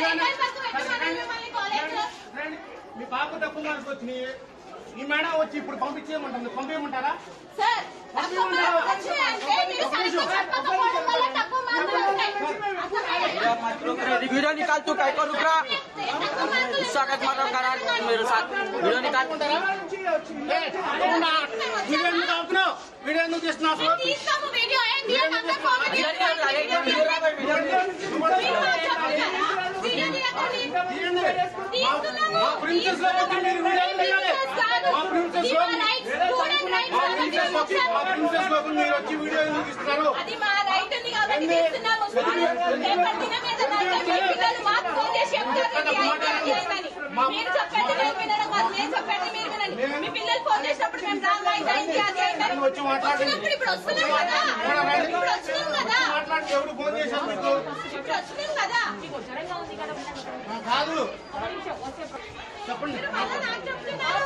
ఎక్కడి వరకు పెట్టమన్నారు మిమ్మల్ని కాలేజ్ లో? రండి. మీ పాప తక్కువ మార్కులు వచ్చినాయి ఈ మేడం వచ్చి ఇప్పుడు పంపించేయమంటుంది పంపించమంటారా సార్ తక్కువ మార్కులు వచ్చాయంటే మీరు సరిగ్గా చెప్పకపోవడం వల్ల తక్కువ మార్కులు వచ్చాయి. అర్థమైందా? वीडियो निकाल तू काय करू का తక్కువ మార్కులు गुस्सा मत करा मेरे साथ वीडियो निकाल ఏ, తప్పకుండా. వీడియో ఎందుకు ఆపుతున్నావు వీడియో ఎందుకు తీస్తున్నావు అసలు? మేము తీస్తాము వీడియో ఏం తీయకంటే కామెడీ इधर इधर लगे इधर वीडियो का वीडियो మీరు మాకు చెప్తున్నారా? వీడియో తీయకండి. తీయండి. తీస్తున్నాము. మా ప్రిన్సెస్ లో వచ్చి మీరు వీడియో తీయాలి. మా ప్రిన్సెస్ లో మా రైట్స్, స్టూడెంట్ రైట్స్ మా కాబట్టి ప్రిన్సెస్ వచ్చి మా ప్రిన్సెస్ లో మీరు వచ్చి వీడియో ఎందుకు ఇస్తున్నారు అది మా రైట్ ఉంది కాబట్టి తీస్తున్నాము రేపటి దినం ఏదైనా అయితే మీ పిల్లలు మాకు ఫోన్ చేసి చెప్తారు ఇది అయింది, అది అయిందని. మీరు చెప్పండి నేను వినడం కాదు నేను చెప్పండి మీరు వినండి మీ పిల్లలు ఫోన్ చేసినప్పుడు మేము రాంగ్ అయితే అయింది అది అయిందని వచ్చి మాట్లాడండి. వచ్చినప్పుడు ఇప్పుడు వస్తున్నాం కదా ఇప్పుడు వస్తున్నాం కదా మాట్లాడి ఎవరు ఫోన్ చేశారు మీకు ఇప్పుడు వస్తున్నాం కదా కాదు చెప్పండి మళ్ళా నాకు చెప్తున్నారు